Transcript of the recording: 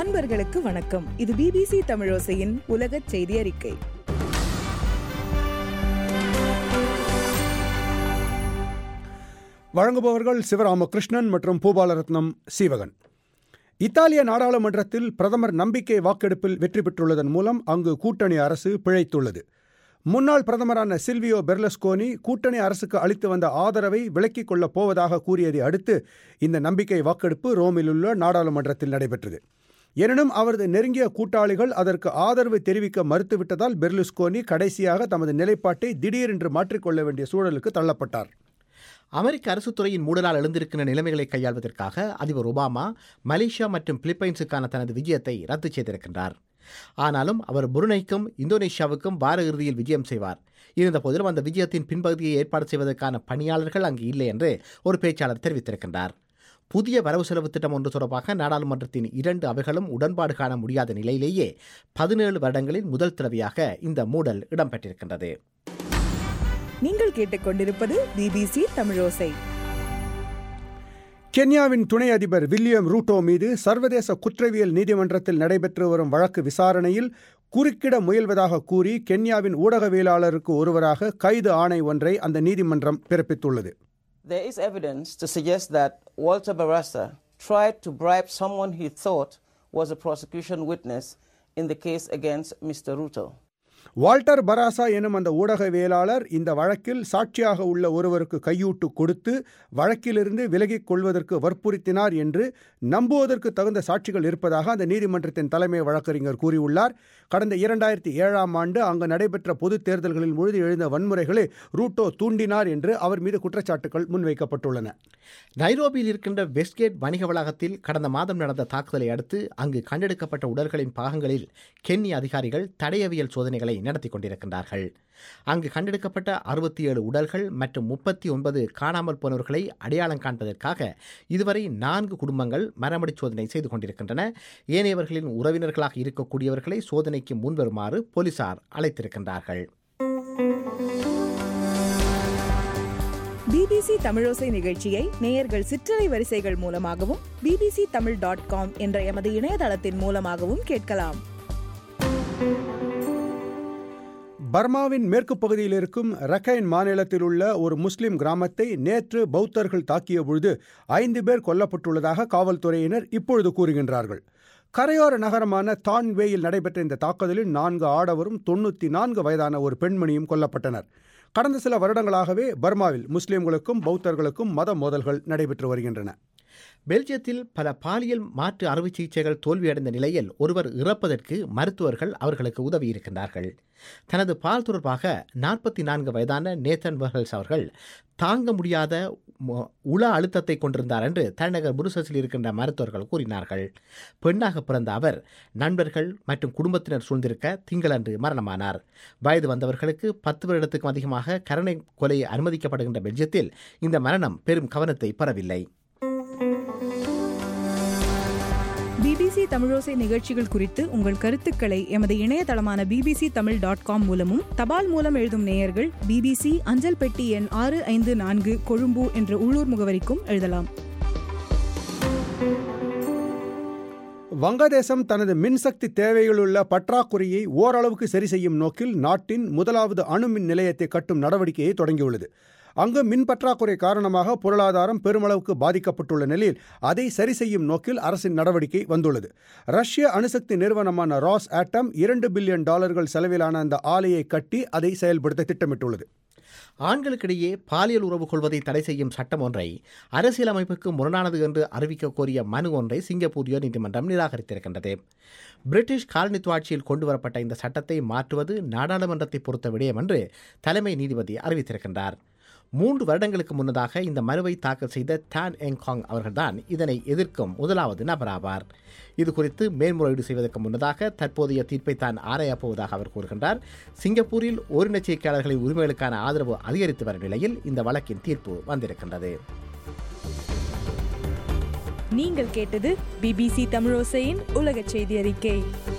அன்பர்களுக்கு வணக்கம் இது பிபிசி தமிழோசையின் உலக செய்தி அறிக்கை வழங்குபவர்கள் சிவராமகிருஷ்ணன் மற்றும் பூபாலரத்னம் சீவகன் இத்தாலிய நாடாளுமன்றத்தில் பிரதமர் நம்பிக்கை வாக்கெடுப்பில் வெற்றி பெற்றுள்ளதன் மூலம் அங்கு கூட்டணி அரசு பிழைத்துள்ளது முன்னாள் பிரதமரான சில்வியோ பெர்லஸ்கோனி கூட்டணி அரசுக்கு அளித்து வந்த ஆதரவை விலக்கிக் கொள்ளப் போவதாக கூறியதை அடுத்து இந்த நம்பிக்கை வாக்கெடுப்பு ரோமில் உள்ள நாடாளுமன்றத்தில் நடைபெற்றது எனினும் அவரது நெருங்கிய கூட்டாளிகள் அதற்கு ஆதரவு தெரிவிக்க மறுத்துவிட்டதால் பெர்லுஸ்கோனி கடைசியாக தமது நிலைப்பாட்டை திடீரென்று மாற்றிக்கொள்ள வேண்டிய சூழலுக்கு தள்ளப்பட்டார் அமெரிக்க அரசுத் துறையின் மூடலால் எழுந்திருக்கின்ற நிலைமைகளை கையாள்வதற்காக அதிபர் ஒபாமா மலேசியா மற்றும் பிலிப்பைன்ஸுக்கான தனது விஜயத்தை ரத்து செய்திருக்கின்றார் ஆனாலும் அவர் புருனைக்கும் இந்தோனேஷியாவுக்கும் வார இறுதியில் விஜயம் செய்வார் இருந்தபோதிலும் அந்த விஜயத்தின் பின்பகுதியை ஏற்பாடு செய்வதற்கான பணியாளர்கள் அங்கு இல்லை என்று ஒரு பேச்சாளர் தெரிவித்திருக்கின்றார் புதிய வரவு செலவு திட்டம் ஒன்று தொடர்பாக நாடாளுமன்றத்தின் இரண்டு அவைகளும் உடன்பாடு காண முடியாத நிலையிலேயே பதினேழு வருடங்களில் முதல் தடவையாக இந்த மூடல் இடம்பெற்றிருக்கின்றது நீங்கள் கேட்டுக்கொண்டிருப்பது பிபிசி தமிழோசை கென்யாவின் துணை அதிபர் வில்லியம் ரூட்டோ மீது சர்வதேச குற்றவியல் நீதிமன்றத்தில் நடைபெற்று வரும் வழக்கு விசாரணையில் குறுக்கிட முயல்வதாக கூறி கென்யாவின் ஊடகவியலாளருக்கு ஒருவராக கைது ஆணை ஒன்றை அந்த நீதிமன்றம் பிறப்பித்துள்ளது There is evidence to suggest that Walter Barassa tried to bribe someone he thought was a prosecution witness in the case against Mr. Ruto. Walter Barasa எனும் அந்த ஊடகவியலாளர் இந்த வழக்கில் சாட்சியாக உள்ள ஒருவருக்கு கையூட்டு கொடுத்து வழக்கிலிருந்து விலகிக் கொள்வதற்கு வற்புறுத்தினார் என்று நம்புவதற்கு தகுந்த சாட்சிகள் இருப்பதாக அந்த நீதிமன்றத்தின் தலைமை வழக்கறிஞர் கூறியுள்ளார் கடந்த இரண்டாயிரத்தி ஏழாம் ஆண்டு அங்கு நடைபெற்ற பொதுத் தேர்தல்களின் பொழுது எழுந்த வன்முறைகளை ரூட்டோ தூண்டினார் என்று அவர் மீது குற்றச்சாட்டுகள் முன்வைக்கப்பட்டுள்ளன நைரோபியில் இருக்கின்ற வெஸ்ட்கேட் வணிக வளாகத்தில் கடந்த மாதம் நடந்த தாக்குதலை அடுத்து அங்கு கண்டெடுக்கப்பட்ட உடல்களின் பாகங்களில் கென்ய அதிகாரிகள் தடயவியல் சோதனைகளை நடத்தி கொண்டிருக்கின்றார்கள் அங்கு கண்டெடுக்கப்பட்ட அறுபத்தி ஏழு உடல்கள் மற்றும் முப்பத்தி ஒன்பது காணாமல் போனவர்களை அடையாளம் காண்பதற்காக இதுவரை நான்கு குடும்பங்கள் மரமடி சோதனை செய்து கொண்டிருக்கின்றன ஏனையவர்களின் உறவினர்களாக இருக்கக்கூடியவர்களை சோதனைக்கு முன்வருமாறு போலீசார் அழைத்திருக்கின்றார்கள் பிபிசி தமிழோசை நிகழ்ச்சியை நேயர்கள் சிற்றலை வரிசைகள் மூலமாகவும் பிபிசி தமிழ் டாட் காம் என்ற எமது இணையதளத்தின் மூலமாகவும் கேட்கலாம் பர்மாவின் மேற்கு பகுதியில் இருக்கும் ரக்கைன் மாநிலத்தில் உள்ள ஒரு முஸ்லிம் கிராமத்தை நேற்று பௌத்தர்கள் தாக்கிய பொழுது ஐந்து பேர் கொல்லப்பட்டுள்ளதாக காவல்துறையினர் இப்பொழுது கூறுகின்றார்கள் கரையோர நகரமான தான்வேயில் நடைபெற்ற இந்த தாக்குதலில் நான்கு ஆடவரும் தொண்ணூற்றி நான்கு வயதான ஒரு பெண்மணியும் கொல்லப்பட்டனர் கடந்த சில வருடங்களாகவே பர்மாவில் முஸ்லிம்களுக்கும் பௌத்தர்களுக்கும் மத மோதல்கள் நடைபெற்று வருகின்றன பெல்ஜியத்தில் பல பாலியல் மாற்று அறுவை சிகிச்சைகள் தோல்வியடைந்த நிலையில் ஒருவர் இறப்பதற்கு மருத்துவர்கள் அவர்களுக்கு உதவி இருக்கின்றார்கள் தனது பால் தொடர்பாக நாற்பத்தி நான்கு வயதான நேத்தன் வர்ஹல்ஸ் அவர்கள் தாங்க முடியாத ம- உள அழுத்தத்தை கொண்டிருந்தார் என்று தலைநகர் புருசஸில் இருக்கின்ற மருத்துவர்கள் கூறினார்கள் பெண்ணாக பிறந்த அவர் நண்பர்கள் மற்றும் குடும்பத்தினர் சூழ்ந்திருக்க திங்களன்று மரணமானார் வயது வந்தவர்களுக்கு பத்து வருடத்துக்கும் அதிகமாக கருணை கொலை அனுமதிக்கப்படுகின்ற பெல்ஜியத்தில் இந்த மரணம் பெரும் கவனத்தை பெறவில்லை பிபிசி தமிழோசை நிகழ்ச்சிகள் குறித்து உங்கள் கருத்துக்களை எமது இணையதளமான பிபிசி தமிழ் டாட் காம் மூலமும் தபால் மூலம் எழுதும் நேயர்கள் பிபிசி அஞ்சல் பெட்டி எண் ஆறு ஐந்து நான்கு கொழும்பு என்ற உள்ளூர் முகவரிக்கும் எழுதலாம் வங்கதேசம் தனது மின்சக்தி தேவைகளுள்ள பற்றாக்குறையை ஓரளவுக்கு சரி செய்யும் நோக்கில் நாட்டின் முதலாவது அணு மின் நிலையத்தை கட்டும் நடவடிக்கையை தொடங்கியுள்ளது அங்கு மின் பற்றாக்குறை காரணமாக பொருளாதாரம் பெருமளவுக்கு பாதிக்கப்பட்டுள்ள நிலையில் அதை சரி செய்யும் நோக்கில் அரசின் நடவடிக்கை வந்துள்ளது ரஷ்ய அணுசக்தி நிறுவனமான ராஸ் ஆட்டம் இரண்டு பில்லியன் டாலர்கள் செலவிலான அந்த ஆலையை கட்டி அதை செயல்படுத்த திட்டமிட்டுள்ளது ஆண்களுக்கிடையே பாலியல் உறவு கொள்வதை தடை செய்யும் சட்டம் ஒன்றை அரசியலமைப்புக்கு முரணானது என்று அறிவிக்க கோரிய மனு ஒன்றை சிங்கப்பூர் உயர்நீதிமன்றம் நிராகரித்திருக்கின்றது பிரிட்டிஷ் காலனித்துவ ஆட்சியில் கொண்டுவரப்பட்ட இந்த சட்டத்தை மாற்றுவது நாடாளுமன்றத்தை பொறுத்த விடயம் என்று தலைமை நீதிபதி அறிவித்திருக்கின்றார் மூன்று வருடங்களுக்கு முன்னதாக இந்த மனுவை தாக்கல் செய்த டான் எங்காங் அவர்கள்தான் இதனை எதிர்க்கும் முதலாவது நபராவார் இது குறித்து மேல்முறையீடு செய்வதற்கு முன்னதாக தற்போதைய தீர்ப்பை தான் ஆராயப் போவதாக அவர் கூறுகின்றார் சிங்கப்பூரில் ஓரினச்சேர்க்கையாளர்களின் உரிமைகளுக்கான ஆதரவு அதிகரித்து வரும் நிலையில் இந்த வழக்கின் தீர்ப்பு வந்திருக்கின்றது நீங்கள் கேட்டது பிபிசி தமிழோசையின் உலக செய்தி அறிக்கை